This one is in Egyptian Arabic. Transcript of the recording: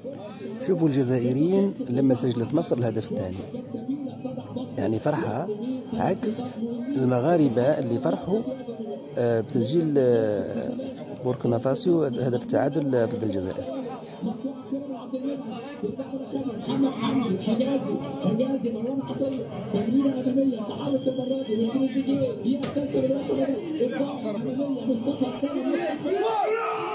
شوفوا الجزائريين لما سجلت مصر الهدف الثاني يعني فرحة عكس المغاربة اللي فرحوا آه، بتسجيل آه، بوركينا فاسو هدف التعادل ضد الجزائر محمد حمدي حجازي حجازي مروان عطيه تمريره ادميه تحرك المرادي من تريزيجيه هي الثالثه من الوقت بدل الضغط مصطفى استلم مصطفى